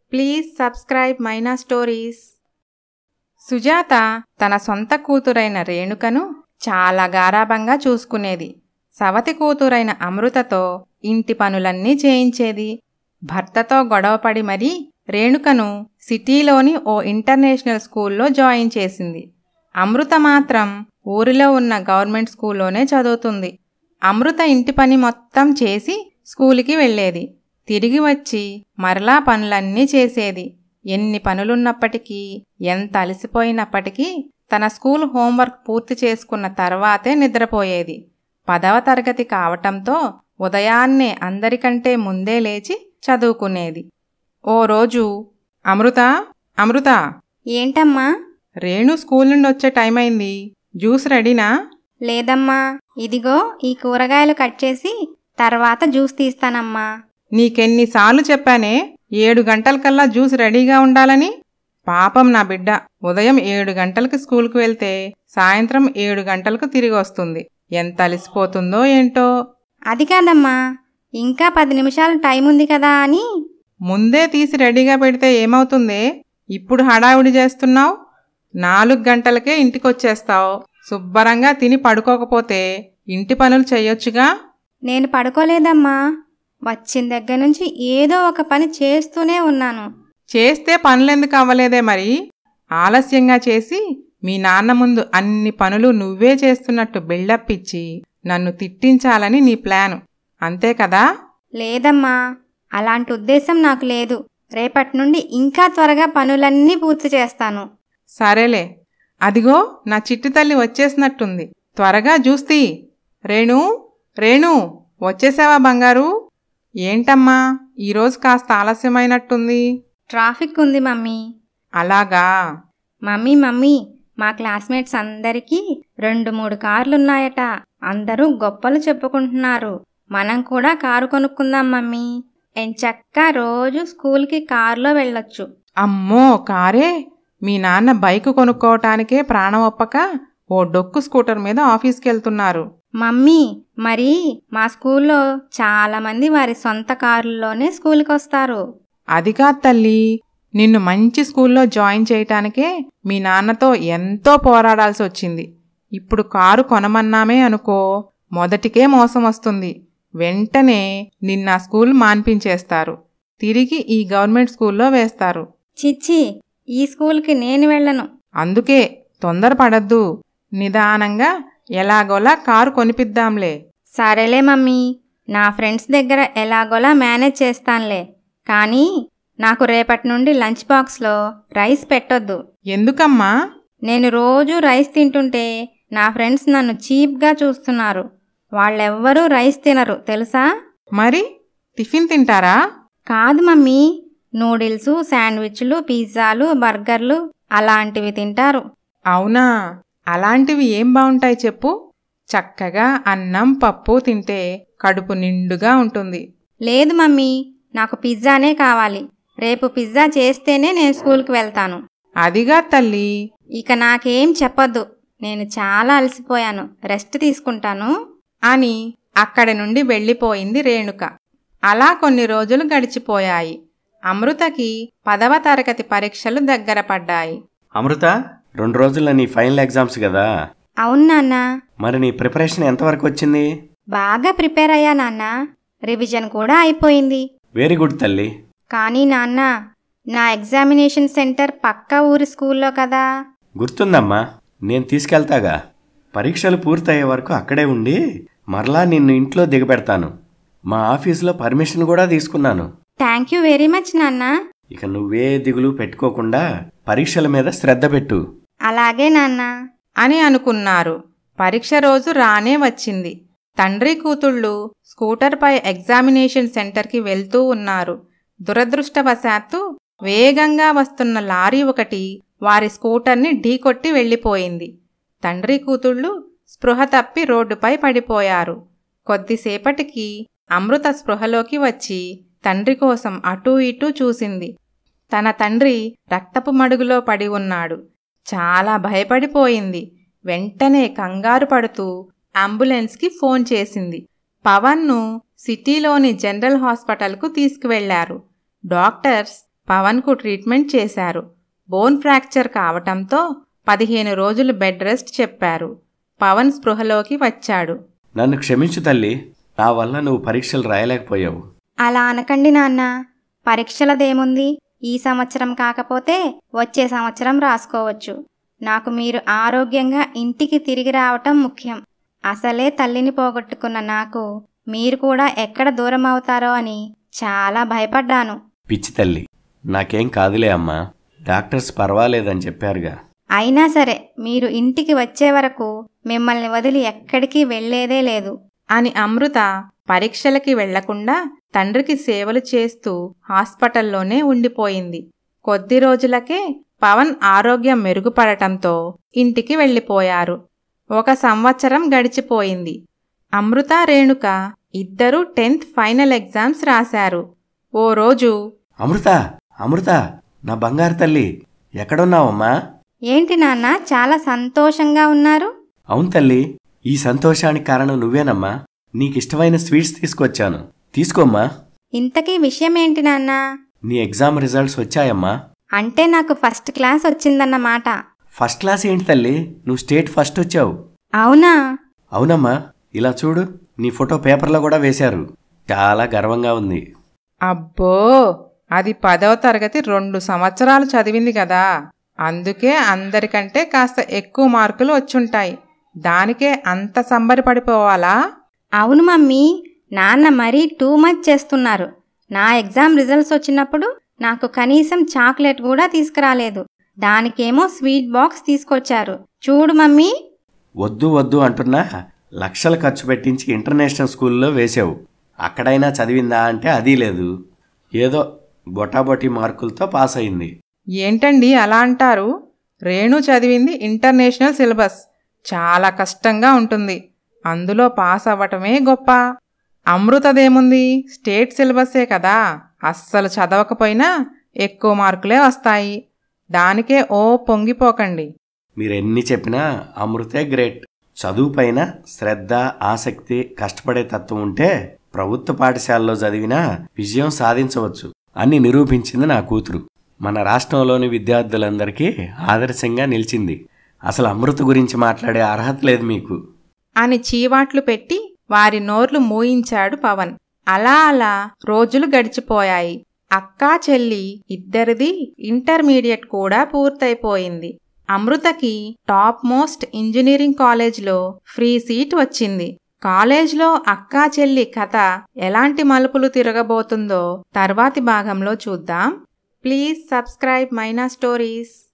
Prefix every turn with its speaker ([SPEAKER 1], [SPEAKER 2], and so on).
[SPEAKER 1] please subscribe Maina stories Sujatha తన సొంత కూతురైన రేణుకను చాలా గారాబంగా చూసుకునేది సవతి కూతురైన అమృతతో ఇంటి పనులన్నీ చేయించేది భర్తతో గొడవపడి మరీ రేణుకను సిటీలోని ఓ ఇంటర్నేషనల్ స్కూల్లో జాయిన్ చేసింది అమృత మాత్రం ఊరిలో ఉన్న గవర్నమెంట్ స్కూల్లోనే చదువుతుంది అమృత ఇంటి పని మొత్తం చేసి స్కూలుకి వెళ్ళేది తిరిగి వచ్చి మరలా పనులన్నీ చేసేది ఎన్ని పనులున్నప్పటికీ ఎంత అలసిపోయినప్పటికీ తన స్కూల్ హోంవర్క్ పూర్తి చేసుకున్న తర్వాతే నిద్రపోయేది పదవ తరగతి కావటంతో ఉదయాన్నే అందరికంటే ముందే లేచి చదువుకునేది ఓ రోజు అమృత అమృత
[SPEAKER 2] ఏంటమ్మా
[SPEAKER 1] రేణు స్కూల్ నుండి వచ్చే టైం అయింది జ్యూస్ రెడీనా
[SPEAKER 2] లేదమ్మా ఇదిగో ఈ కూరగాయలు కట్ చేసి తర్వాత జ్యూస్ తీస్తానమ్మా
[SPEAKER 1] నీకెన్నిసార్లు చెప్పానే ఏడు గంటలకల్లా జ్యూస్ రెడీగా ఉండాలని పాపం నా బిడ్డ ఉదయం ఏడు గంటలకు స్కూల్కి వెళ్తే సాయంత్రం ఏడు గంటలకు తిరిగి వస్తుంది ఎంత అలసిపోతుందో ఏంటో
[SPEAKER 2] అది కాదమ్మా ఇంకా పది నిమిషాలు టైం ఉంది కదా అని
[SPEAKER 1] ముందే తీసి రెడీగా పెడితే ఏమవుతుందే ఇప్పుడు హడావుడి చేస్తున్నావు నాలుగు గంటలకే ఇంటికొచ్చేస్తావు శుభ్రంగా తిని పడుకోకపోతే ఇంటి పనులు చెయ్యొచ్చుగా
[SPEAKER 2] నేను పడుకోలేదమ్మా వచ్చిన దగ్గర నుంచి ఏదో ఒక పని చేస్తూనే ఉన్నాను
[SPEAKER 1] చేస్తే పనులెందుకు అవ్వలేదే మరి ఆలస్యంగా చేసి మీ నాన్న ముందు అన్ని పనులు నువ్వే చేస్తున్నట్టు బిల్డప్ ఇచ్చి నన్ను తిట్టించాలని నీ ప్లాను అంతే కదా
[SPEAKER 2] లేదమ్మా అలాంటి ఉద్దేశం నాకు లేదు రేపటి నుండి ఇంకా త్వరగా పనులన్నీ పూర్తి చేస్తాను
[SPEAKER 1] సరేలే అదిగో నా చిట్టి తల్లి వచ్చేసినట్టుంది త్వరగా చూస్తీ రేణు రేణు వచ్చేసావా బంగారు ఏంటమ్మా ఈరోజు కాస్త ఆలస్యమైనట్టుంది
[SPEAKER 2] ట్రాఫిక్ ఉంది మమ్మీ
[SPEAKER 1] అలాగా
[SPEAKER 2] మమ్మీ మమ్మీ మా క్లాస్మేట్స్ అందరికీ రెండు మూడు కార్లున్నాయట అందరూ గొప్పలు చెప్పుకుంటున్నారు మనం కూడా కారు కొనుక్కుందాం మమ్మీ ఎంచక్కా రోజు స్కూల్కి కారులో వెళ్ళొచ్చు
[SPEAKER 1] అమ్మో కారే మీ నాన్న బైక్ కొనుక్కోవటానికే ప్రాణం ఒప్పక ఓ డొక్కు స్కూటర్ మీద ఆఫీస్కి వెళ్తున్నారు
[SPEAKER 2] మమ్మీ మరి మా స్కూల్లో చాలామంది వారి సొంత కారుల్లోనే స్కూల్కి వస్తారు
[SPEAKER 1] అది కాదు తల్లి నిన్ను మంచి స్కూల్లో జాయిన్ చేయటానికే మీ నాన్నతో ఎంతో పోరాడాల్సి వచ్చింది ఇప్పుడు కారు కొనమన్నామే అనుకో మొదటికే మోసం వస్తుంది వెంటనే నిన్న స్కూల్ మాన్పించేస్తారు తిరిగి ఈ గవర్నమెంట్ స్కూల్లో వేస్తారు
[SPEAKER 2] చిచ్చి ఈ స్కూల్కి నేను వెళ్ళను
[SPEAKER 1] అందుకే తొందరపడద్దు నిదానంగా ఎలాగోలా కారు కొనిపిద్దాంలే
[SPEAKER 2] సరేలే మమ్మీ నా ఫ్రెండ్స్ దగ్గర ఎలాగోలా మేనేజ్ చేస్తానులే కానీ నాకు రేపటి నుండి లంచ్ బాక్స్లో రైస్ పెట్టొద్దు
[SPEAKER 1] ఎందుకమ్మా
[SPEAKER 2] నేను రోజు రైస్ తింటుంటే నా ఫ్రెండ్స్ నన్ను చీప్గా చూస్తున్నారు వాళ్ళెవ్వరూ రైస్ తినరు తెలుసా
[SPEAKER 1] మరి టిఫిన్ తింటారా
[SPEAKER 2] కాదు మమ్మీ నూడిల్స్ శాండ్విచ్లు పిజ్జాలు బర్గర్లు అలాంటివి తింటారు
[SPEAKER 1] అవునా అలాంటివి ఏం బావుంటాయి చెప్పు చక్కగా అన్నం పప్పు తింటే కడుపు నిండుగా ఉంటుంది
[SPEAKER 2] లేదు మమ్మీ నాకు పిజ్జానే కావాలి రేపు పిజ్జా చేస్తేనే నేను స్కూల్కి వెళ్తాను
[SPEAKER 1] అదిగా తల్లి
[SPEAKER 2] ఇక నాకేం చెప్పొద్దు నేను చాలా అలసిపోయాను రెస్ట్ తీసుకుంటాను
[SPEAKER 1] అని అక్కడి నుండి వెళ్ళిపోయింది రేణుక అలా కొన్ని రోజులు గడిచిపోయాయి అమృతకి పదవ తరగతి పరీక్షలు దగ్గర పడ్డాయి
[SPEAKER 3] అమృత రెండు రోజుల్లో నీ ఫైనల్ ఎగ్జామ్స్ కదా
[SPEAKER 2] అవును నాన్న
[SPEAKER 3] మరి నీ ప్రిపరేషన్ ఎంతవరకు వచ్చింది
[SPEAKER 2] బాగా ప్రిపేర్ అయ్యా నాన్న రివిజన్ కూడా అయిపోయింది
[SPEAKER 3] వెరీ గుడ్ తల్లి
[SPEAKER 2] కానీ నాన్న నా ఎగ్జామినేషన్ సెంటర్ పక్క ఊరి స్కూల్లో కదా
[SPEAKER 3] గుర్తుందమ్మా నేను తీసుకెళ్తాగా పరీక్షలు పూర్తయ్యే వరకు అక్కడే ఉండి మరలా నిన్ను ఇంట్లో దిగబెడతాను మా ఆఫీసులో పర్మిషన్ కూడా తీసుకున్నాను
[SPEAKER 2] థ్యాంక్ యూ వెరీ మచ్ నాన్న
[SPEAKER 3] ఇక నువ్వే దిగులు పెట్టుకోకుండా పరీక్షల మీద శ్రద్ధ పెట్టు
[SPEAKER 2] అలాగే నాన్న
[SPEAKER 1] అని అనుకున్నారు పరీక్ష రోజు రానే వచ్చింది తండ్రి కూతుళ్ళు స్కూటర్పై ఎగ్జామినేషన్ సెంటర్కి వెళ్తూ ఉన్నారు దురదృష్టవశాత్తు వేగంగా వస్తున్న లారీ ఒకటి వారి స్కూటర్ని ఢీకొట్టి వెళ్ళిపోయింది తండ్రి కూతుళ్ళు స్పృహ తప్పి రోడ్డుపై పడిపోయారు కొద్దిసేపటికి అమృత స్పృహలోకి వచ్చి తండ్రి కోసం అటూ ఇటూ చూసింది తన తండ్రి రక్తపు మడుగులో పడి ఉన్నాడు చాలా భయపడిపోయింది వెంటనే కంగారు పడుతూ అంబులెన్స్కి ఫోన్ చేసింది పవన్ను సిటీలోని జనరల్ హాస్పిటల్కు తీసుకువెళ్లారు డాక్టర్స్ పవన్కు ట్రీట్మెంట్ చేశారు బోన్ ఫ్రాక్చర్ కావటంతో పదిహేను రోజులు బెడ్ రెస్ట్ చెప్పారు పవన్ స్పృహలోకి వచ్చాడు
[SPEAKER 3] నన్ను క్షమించు తల్లి నా వల్ల నువ్వు పరీక్షలు రాయలేకపోయావు
[SPEAKER 2] అలా అనకండి నాన్న పరీక్షలదేముంది ఈ సంవత్సరం కాకపోతే వచ్చే సంవత్సరం రాసుకోవచ్చు నాకు మీరు ఆరోగ్యంగా ఇంటికి తిరిగి రావటం ముఖ్యం అసలే తల్లిని పోగొట్టుకున్న నాకు మీరు కూడా ఎక్కడ దూరం అవుతారో అని చాలా భయపడ్డాను
[SPEAKER 3] పిచ్చి తల్లి నాకేం కాదులే అమ్మా డాక్టర్స్ పర్వాలేదని చెప్పారుగా
[SPEAKER 2] అయినా సరే మీరు ఇంటికి వచ్చే వరకు మిమ్మల్ని వదిలి ఎక్కడికి వెళ్ళేదే లేదు
[SPEAKER 1] అని అమృత పరీక్షలకి వెళ్లకుండా తండ్రికి సేవలు చేస్తూ హాస్పిటల్లోనే ఉండిపోయింది కొద్ది రోజులకే పవన్ ఆరోగ్యం మెరుగుపడటంతో ఇంటికి వెళ్ళిపోయారు ఒక సంవత్సరం గడిచిపోయింది అమృత రేణుక ఇద్దరూ టెన్త్ ఫైనల్ ఎగ్జామ్స్ రాశారు ఓ రోజు
[SPEAKER 3] అమృత అమృత నా బంగారు తల్లి ఎక్కడున్నావమ్మా
[SPEAKER 2] ఏంటి నాన్న చాలా సంతోషంగా ఉన్నారు
[SPEAKER 3] అవును తల్లి ఈ సంతోషానికి కారణం నువ్వేనమ్మా నీకిష్టమైన స్వీట్స్ తీసుకొచ్చాను తీసుకోమ్మా
[SPEAKER 2] ఇంతకీ విషయం ఏంటి నాన్న
[SPEAKER 3] నీ ఎగ్జామ్ రిజల్ట్స్ వచ్చాయమ్మా
[SPEAKER 2] అంటే నాకు ఫస్ట్ క్లాస్ వచ్చిందన్నమాట
[SPEAKER 3] ఫస్ట్ క్లాస్ ఏంటి తల్లి నువ్వు స్టేట్ ఫస్ట్ వచ్చావు
[SPEAKER 2] అవునా
[SPEAKER 3] అవునమ్మా ఇలా చూడు నీ ఫోటో పేపర్లో కూడా వేశారు చాలా గర్వంగా ఉంది
[SPEAKER 1] అబ్బో అది పదవ తరగతి రెండు సంవత్సరాలు చదివింది కదా అందుకే అందరికంటే కాస్త ఎక్కువ మార్కులు వచ్చుంటాయి దానికే అంత సంబరపడిపోవాలా
[SPEAKER 2] అవును మమ్మీ నాన్న మరీ టూ మచ్ చేస్తున్నారు నా ఎగ్జామ్ రిజల్ట్స్ వచ్చినప్పుడు నాకు కనీసం చాక్లెట్ కూడా తీసుకురాలేదు దానికేమో స్వీట్ బాక్స్ తీసుకొచ్చారు చూడు మమ్మీ
[SPEAKER 3] వద్దు వద్దు అంటున్నా లక్షలు ఖర్చు పెట్టించి ఇంటర్నేషనల్ స్కూల్లో వేసావు అక్కడైనా చదివిందా అంటే అది లేదు ఏదో బొటాబొటీ మార్కులతో పాస్ అయింది
[SPEAKER 1] ఏంటండి అలా అంటారు రేణు చదివింది ఇంటర్నేషనల్ సిలబస్ చాలా కష్టంగా ఉంటుంది అందులో పాస్ అవ్వటమే గొప్ప అమృతదేముంది స్టేట్ సిలబస్సే కదా అస్సలు చదవకపోయినా ఎక్కువ మార్కులే వస్తాయి దానికే ఓ పొంగిపోకండి
[SPEAKER 3] మీరెన్ని చెప్పినా అమృతే గ్రేట్ చదువు పైన శ్రద్ధ ఆసక్తి కష్టపడే తత్వం ఉంటే ప్రభుత్వ పాఠశాలలో చదివినా విజయం సాధించవచ్చు అని నిరూపించింది నా కూతురు మన రాష్ట్రంలోని విద్యార్థులందరికీ ఆదర్శంగా నిలిచింది అసలు అమృత గురించి మాట్లాడే అర్హత లేదు మీకు
[SPEAKER 1] అని చీవాట్లు పెట్టి వారి నోర్లు మూయించాడు పవన్ అలా అలా రోజులు గడిచిపోయాయి అక్కా చెల్లి ఇద్దరిది ఇంటర్మీడియట్ కూడా పూర్తయిపోయింది అమృతకి టాప్ మోస్ట్ ఇంజనీరింగ్ కాలేజ్లో ఫ్రీ సీట్ వచ్చింది కాలేజ్లో అక్కా చెల్లి కథ ఎలాంటి మలుపులు తిరగబోతుందో తర్వాతి భాగంలో చూద్దాం ప్లీజ్ సబ్స్క్రైబ్ మైనా స్టోరీస్